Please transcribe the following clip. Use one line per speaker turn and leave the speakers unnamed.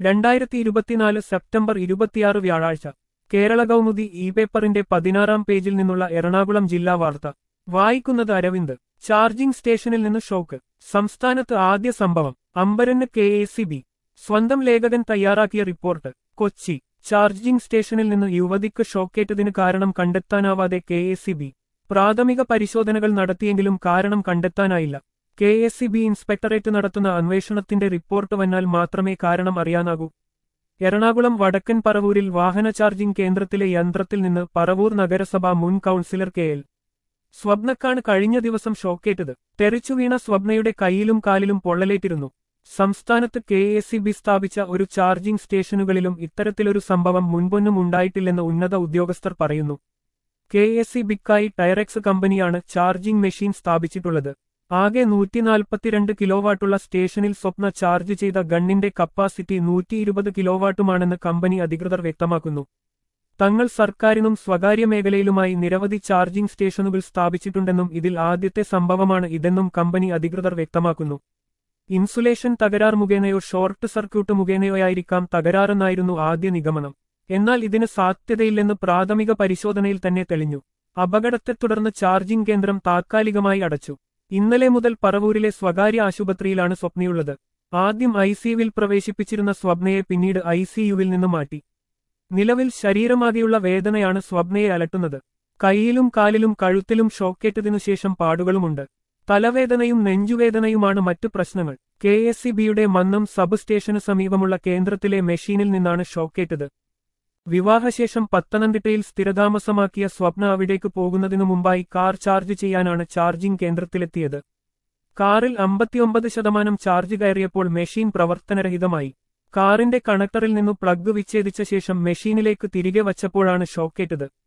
രണ്ടായിരത്തി ഇരുപത്തിനാല് സെപ്റ്റംബർ ഇരുപത്തിയാറ് വ്യാഴാഴ്ച കേരള കൗമുദി ഇ പേപ്പറിന്റെ പതിനാറാം പേജിൽ നിന്നുള്ള എറണാകുളം ജില്ലാ വാർത്ത വായിക്കുന്നത് അരവിന്ദ് ചാർജിംഗ് സ്റ്റേഷനിൽ നിന്ന് ഷോക്ക് സംസ്ഥാനത്ത് ആദ്യ സംഭവം അമ്പരന് കെ എ സി ബി സ്വന്തം ലേഖകൻ തയ്യാറാക്കിയ റിപ്പോർട്ട് കൊച്ചി ചാർജിംഗ് സ്റ്റേഷനിൽ നിന്ന് യുവതിക്ക് ഷോക്കേറ്റതിന് കാരണം കണ്ടെത്താനാവാതെ കെ എ സി ബി പ്രാഥമിക പരിശോധനകൾ നടത്തിയെങ്കിലും കാരണം കണ്ടെത്താനായില്ല K S C B inspectorate നടത്തുന്ന അന്വേഷണത്തിന്റെ റിപ്പോർട്ട് വന്നാൽ മാത്രമേ കാരണം അറിയാനാകൂ എറണാകുളം വടക്കൻ പറവൂരിൽ വാഹന ചാർജിംഗ് കേന്ദ്രത്തിലെ യന്ത്രത്തിൽ നിന്ന് പറവൂർ നഗരസഭ മുൻ കൌൺസിലർ കെ എൽ സ്വപ്നക്കാണ് കഴിഞ്ഞ ദിവസം ഷോക്കേറ്റത് തെറിച്ചു വീണ സ്വപ്നയുടെ കൈയിലും കാലിലും പൊള്ളലേറ്റിരുന്നു സംസ്ഥാനത്ത് കെ എസ് സി ബി സ്ഥാപിച്ച ഒരു ചാർജിംഗ് സ്റ്റേഷനുകളിലും ഇത്തരത്തിലൊരു സംഭവം മുൻപൊന്നും ഉണ്ടായിട്ടില്ലെന്ന് ഉന്നത ഉദ്യോഗസ്ഥർ പറയുന്നു കെ എസ് സി ബിക്കായി ടയറക്സ് കമ്പനിയാണ് ചാർജിംഗ് മെഷീൻ സ്ഥാപിച്ചിട്ടുള്ളത് ആകെ നൂറ്റിനാൽപ്പത്തിരണ്ട് കിലോവാട്ടുള്ള സ്റ്റേഷനിൽ സ്വപ്ന ചാർജ് ചെയ്ത ഗണ്ണിന്റെ കപ്പാസിറ്റി നൂറ്റി ഇരുപത് കിലോവാട്ടുമാണെന്ന് കമ്പനി അധികൃതർ വ്യക്തമാക്കുന്നു തങ്ങൾ സർക്കാരിനും സ്വകാര്യ മേഖലയിലുമായി നിരവധി ചാർജിംഗ് സ്റ്റേഷനുകൾ സ്ഥാപിച്ചിട്ടുണ്ടെന്നും ഇതിൽ ആദ്യത്തെ സംഭവമാണ് ഇതെന്നും കമ്പനി അധികൃതർ വ്യക്തമാക്കുന്നു ഇൻസുലേഷൻ തകരാർ മുഖേനയോ ഷോർട്ട് സർക്യൂട്ട് മുഖേനയോയായിരിക്കാം തകരാറെന്നായിരുന്നു ആദ്യ നിഗമനം എന്നാൽ ഇതിന് സാധ്യതയില്ലെന്ന് പ്രാഥമിക പരിശോധനയിൽ തന്നെ തെളിഞ്ഞു അപകടത്തെ തുടർന്ന് ചാർജിംഗ് കേന്ദ്രം താത്കാലികമായി അടച്ചു ഇന്നലെ മുതൽ പറവൂരിലെ സ്വകാര്യ ആശുപത്രിയിലാണ് സ്വപ്നയുള്ളത് ആദ്യം ഐസിയുവിൽ പ്രവേശിപ്പിച്ചിരുന്ന സ്വപ്നയെ പിന്നീട് ഐസിയുവിൽ നിന്ന് മാറ്റി നിലവിൽ ശരീരമാകെയുള്ള വേദനയാണ് സ്വപ്നയെ അലട്ടുന്നത് കൈയിലും കാലിലും കഴുത്തിലും ഷോക്കേറ്റതിനു ശേഷം പാടുകളുമുണ്ട് തലവേദനയും നെഞ്ചുവേദനയുമാണ് മറ്റു പ്രശ്നങ്ങൾ കെ എസ് സി ബിയുടെ മന്നം സബ് സ്റ്റേഷന് സമീപമുള്ള കേന്ദ്രത്തിലെ മെഷീനിൽ നിന്നാണ് ഷോക്കേറ്റത് വിവാഹശേഷം പത്തനംതിട്ടയിൽ സ്ഥിരതാമസമാക്കിയ സ്വപ്ന അവിടേക്ക് പോകുന്നതിനു മുമ്പായി കാർ ചാർജ് ചെയ്യാനാണ് ചാർജിംഗ് കേന്ദ്രത്തിലെത്തിയത് കാറിൽ അമ്പത്തിയൊമ്പത് ശതമാനം ചാർജ് കയറിയപ്പോൾ മെഷീൻ പ്രവർത്തനരഹിതമായി കാറിന്റെ കണക്ടറിൽ നിന്നു പ്ലഗ് വിച്ഛേദിച്ച ശേഷം മെഷീനിലേക്ക് തിരികെ വച്ചപ്പോഴാണ് ഷോക്കേറ്റത്